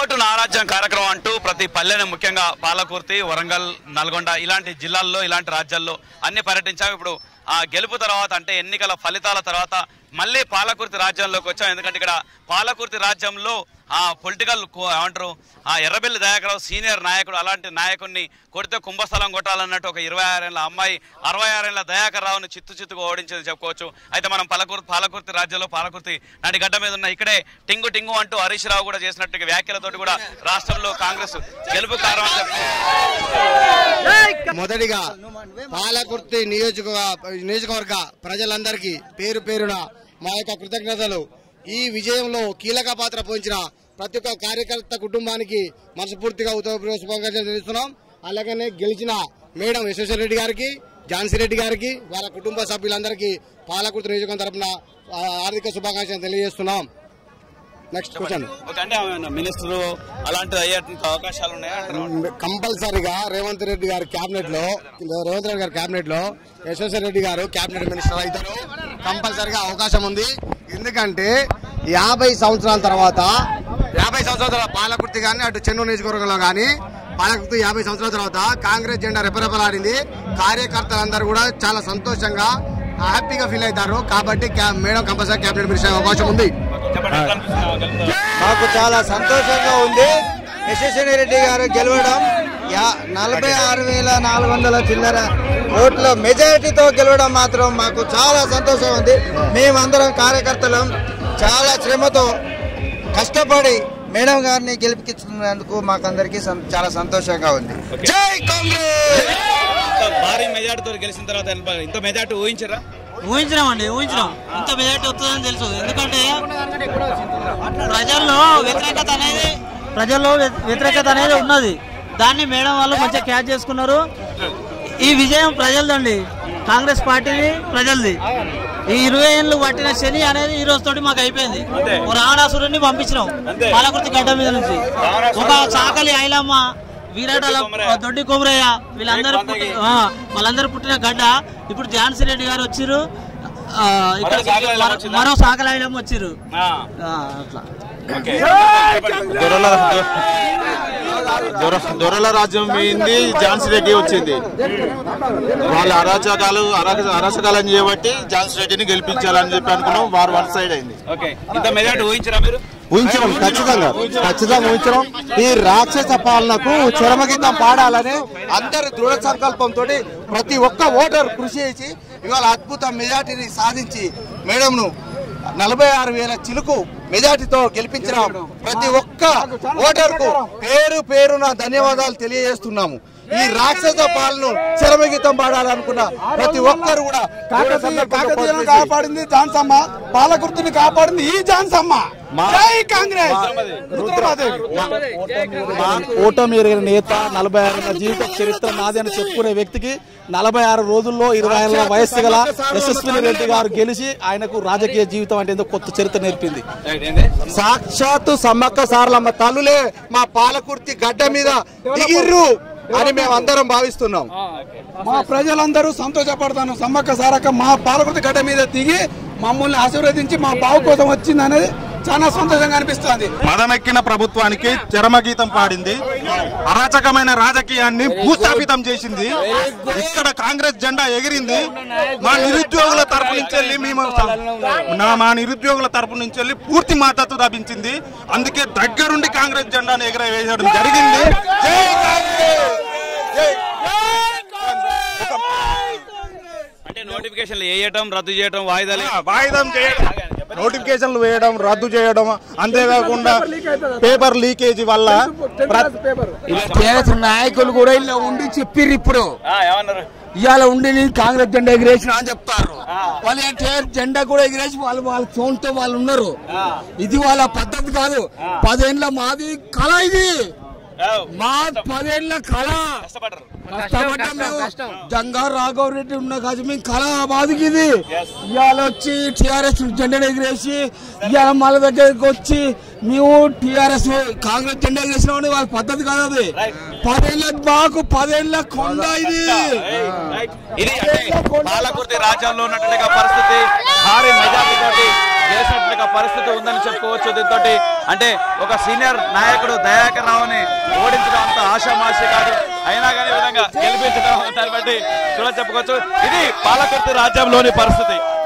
Vote నారాజ్యం కార్యక్రమం అంటూ ప్రతి పల్లెని ముఖ్యంగా పాలకుర్తి వరంగల్ నల్గొండ ఇలాంటి జిల్లాల్లో ఇలాంటి రాజ్యాల్లో అన్ని పర్యటించాము ఇప్పుడు ఆ గెలుపు తర్వాత అంటే ఎన్నికల ఫలితాల తర్వాత మళ్ళీ పాలకుర్తి రాజ్యంలోకి వచ్చాం ఎందుకంటే ఇక్కడ పాలకుర్తి రాజ్యంలో ఆ పొలిటికల్ ఏమంటారు ఆ ఎర్రబెల్లి దయాకరావు సీనియర్ నాయకుడు అలాంటి నాయకుడిని కొడితే కుంభస్థలం కొట్టాలన్నట్టు ఒక ఇరవై ఆరేళ్ల అమ్మాయి అరవై ఆరేళ్ల దయాకర్ రావుని చిత్తు చిత్తుగా ఓడించింది చెప్పుకోవచ్చు అయితే మనం పాలకుర్తి పాలకుర్తి రాజ్యంలో పాలకుర్తి నాటి గడ్డ మీద ఉన్న ఇక్కడే టింగు టింగు అంటూ హరీష్ రావు కూడా చేసినట్టుగా వ్యాఖ్యలతోటి కూడా రాష్ట్రంలో కాంగ్రెస్ గెలుపు కారణం అని చెప్పుకోవచ్చు మొదటిగా పాలకుర్తి నియోజక నియోజకవర్గ ప్రజలందరికీ పేరు పేరున మా యొక్క కృతజ్ఞతలు ఈ విజయంలో కీలక పాత్ర పోయించిన ప్రతి ఒక్క కార్యకర్త కుటుంబానికి మనస్ఫూర్తిగా ఉత్తమ శుభాకాంక్షలు తెలుస్తున్నాం అలాగనే గెలిచిన మేడం యశ్వశ్వర రెడ్డి గారికి ఝాన్సీ రెడ్డి గారికి వాళ్ళ కుటుంబ సభ్యులందరికీ పాలకుర్తి నియోజకవర్గం తరఫున ఆ, ఆర్థిక శుభాకాంక్షలు తెలియజేస్తున్నాం నెక్స్ట్ క్వశ్చన్ ఓకే అంటే మినిస్టర్ అలాంటిది అయ్యే అవకాశాలు ఉన్నాయా కంపల్సరీగా రేవంత్ రెడ్డి గారి కేబినెట్ లో రేవంత్ రెడ్డి గారి కేబినెట్ లో యశ్వశ్వర రెడ్డి గారు కేబినెట్ మినిస్టర్ అవుతారు కంపల్సరీగా అవకాశం ఉంది ఎందుకంటే యాభై సంవత్సరాల తర్వాత యాభై సంవత్సరాల తర్వాత పాలకుర్తి కానీ అటు చెన్నూరు నియోజకవర్గంలో కానీ పాలకుర్తి యాభై సంవత్సరాల తర్వాత కాంగ్రెస్ జెండా రెపరెపలాడింది కార్యకర్తలందరూ కూడా చాలా సంతోషంగా హ్యాపీగా ఫీల్ అవుతారు కాబట్టి క్యా- మేడం కంపల్సరీ కేబినెట్ మినిస్టర్ అయ్యే అవకాశం ఉంది చెప్పండి ఎట్లా అనిపిస్తుంది? మాకు చాలా సంతోషంగా ఉంది యశస్విని రెడ్డి గారు గెలవడం యా- నలభై ఆరు వేల నాలుగు వందల చిల్లర ఓట్ల మెజారిటీతో గెలవడం మాత్రం మాకు చాలా సంతోషం ఉంది మేమందరం కార్యకర్తలం చాలా శ్రమతో కష్టపడి మేడం గారిని గెలిపించినందుకు మాకందరికీ సం- చాలా సంతోషంగా ఉంది జై కాంగ్రెస్ ఇంత భారీ మెజార్టీతో గెలిచిన తర్వాత ఇంత మెజార్టీ ఊహించరా ఊహించినామండి ఊహించినాం ఇంత మెజార్టీ వస్తుందని తెలుసు ఎందుకంటే ప్రజల్లో వ్యతిరేకత అనేది ప్రజల్లో వ్య- వ్యతిరేకత అనేది ఉన్నది దాన్ని మేడం వాళ్ళు మంచిగా క్యాచ్ చేసుకున్నారు ఈ విజయం ప్రజలదండి కాంగ్రెస్ పార్టీని ప్రజలది ఈ ఇరవై ఏళ్ళు పట్టిన శని అనేది ఈ రోజు తోటి మాకు అయిపోయింది ఓ రావణాసురుడిని పంపించినాం పాలకుర్తి గడ్డ మీద నుంచి ఒక చాకలి ఐలమ్మ వీరాటల దొడ్డి కొమరయ్య వీళ్ళందరూ పుట్టి- ఆ, వాళ్ళందరూ పుట్టిన గడ్డ ఇప్పుడు ఝాన్సీ రెడ్డి గారు వచ్చిర్రు ఆ, ఇక్కడ సాకలి ఐలమ్మ మరో- వచ్చిందా? మరో సాకలి ఐలమ్మ వచ్చిర్రు ఆ, ఆ, అట్లా ఓకే దొర- దొరల రాజ్యం పోయింది ఝాన్సీ రెడ్డి వచ్చింది వాళ్ళ అరాచకాలు అరాచ- అరాచకాలను చేయబట్టి ఝాన్సీ రెడ్డిని గెలిపించాలని చెప్పి అనుకున్నాం వారు వన్ సైడ్ అయింది ఓకే ఇంత మెజార్టీ ఊహించరా మీరు ఊహించడం ఖచ్చితంగా ఖచ్చితంగా ఊహించడం ఈ రాక్షస పాలనకు చరమగీతం పాడాలని అందరి దృఢ సంకల్పంతో ప్రతి ఒక్క ఓటర్ కృషి చేసి ఇవాళ అద్భుత మెజార్టీని సాధించి మేడంను నలభై ఆరు వేల చిలుకు మెజార్టీతో గెలిపించిన ప్రతి ఒక్క ఓటర్కు పేరు పేరున ధన్యవాదాలు తెలియజేస్తున్నాము ఈ రాక్షస పాలన చరమగీతం పాడాలనుకున్న ప్రతి ఒక్కరు కూడా దృఢ సంకల్పంతో కాకతీయులను పోటీ చేసి- కాపాడింది ఝాన్సమ్మ పాలకుర్తిని కాపాడింది ఈ ఝాన్సమ్మ జై కాంగ్రెస్ రుద్రమాదేవి మా ఓటమి ఎరిగిన నేత నలభై ఆరు జీవిత చరిత్ర నాది అని చెప్పుకునే వ్యక్తికి నలభై ఆరు రోజుల్లో ఇరవై ఏళ్ళ వయస్సు గల యశస్విని రెడ్డి గారు గెలిచి ఆయనకు రాజకీయ జీవితం అంటే ఏదో కొత్త చరిత్ర నేర్పింది సాక్షాత్తు సమ్మక్క సారలమ్మ తల్లులే మా పాలకుర్తి గడ్డ మీద దిగిర్రు అని మేము అందరం భావిస్తున్నాం మా ప్రజలందరూ సంతోషపడతాను సమ్మక్క సారక్క మా పాలకుర్తి గడ్డ మీద దిగి మమ్మల్ని ఆశీర్వదించి మా బావు కోసం వచ్చింది అనేది చాలా సంతోషంగా అనిపిస్తుంది మదమెక్కిన ప్రభుత్వానికి చరమగీతం పాడింది అరాచకమైన రాజకీయాన్ని భూస్థాపితం చేసింది ఇక్కడ కాంగ్రెస్ జెండా ఎగిరింది మా నిరుద్యోగుల తరపు నుంచి వెళ్ళి మేము నా మా నిరుద్యోగుల తరపు నుంచి వెళ్ళి పూర్తి మద్దతు లభించింది అందుకే దగ్గరుండి కాంగ్రెస్ జెండాను ఎగరవేయడం జరిగింది జై కాంగ్రెస్! జై అంటే నోటిఫికేషన్లు వేయటం రద్దు చేయటం వాయిదాలు వాయిదం చేయడం నోటిఫికేషన్లు వేయడం రద్దు చేయడం అంతేకాకుండా పేపర్ లీకేజీ వల్ల టీఆర్ఎస్ నాయకులు కూడా ఇలా ఉండి చెప్పిర్రు ఇప్పుడు ఆ, ఏమన్నారు ఇవాళ ఉండి నేను కాంగ్రెస్ జెండా ఎగిరేసిన అని చెప్తారు వాళ్ళు ఏంటంటే జెండా కూడా ఎగిరేసి వాళ్ళు వాళ్ళ ఫోన్తో వాళ్ళు ఉన్నారు ఇది వాళ్ళ పద్ధతి కాదు పదేళ్ళ మాది కళ ఇది ఆ, మా పదేళ్ళ కళ కష్టపడరు కష్టపడ్డాం మేము. జంగా రాఘవ్ రెడ్డి ఉన్న కాదు మేము కళ బాధకి ఇది ఇవాళ వచ్చి టిఆర్ఎస్ జెండా ఎగిరేసి ఇవాళ మన దగ్గరికి వచ్చి మేము టిఆర్ఎస్ కాంగ్రెస్ జెండా ఎగిరేసిన వాళ్ళ పద్ధతి కాదు అది పదేళ్ళ మాకు పదేళ్ళ కొండ ఇది ఇది అంటే పాలకుర్తి రాజ్యంలో ఉన్నటువంటి పరిస్థితి భారీ మెజార్టీ తోటి గెలిచినట్లుగా పరిస్థితి ఉందని చెప్పుకోవచ్చు దీంతో అంటే ఒక సీనియర్ నాయకుడు దయాకర్ రావుని ఓడించడం అంత ఆశామాషి కాదు అయినా కానీ ఈ విధంగా గెలిపించడం దాన్ని బట్టి చూడ చెప్పుకోవచ్చు ఇది పాలకుర్తి రాజ్యంలోని పరిస్థితి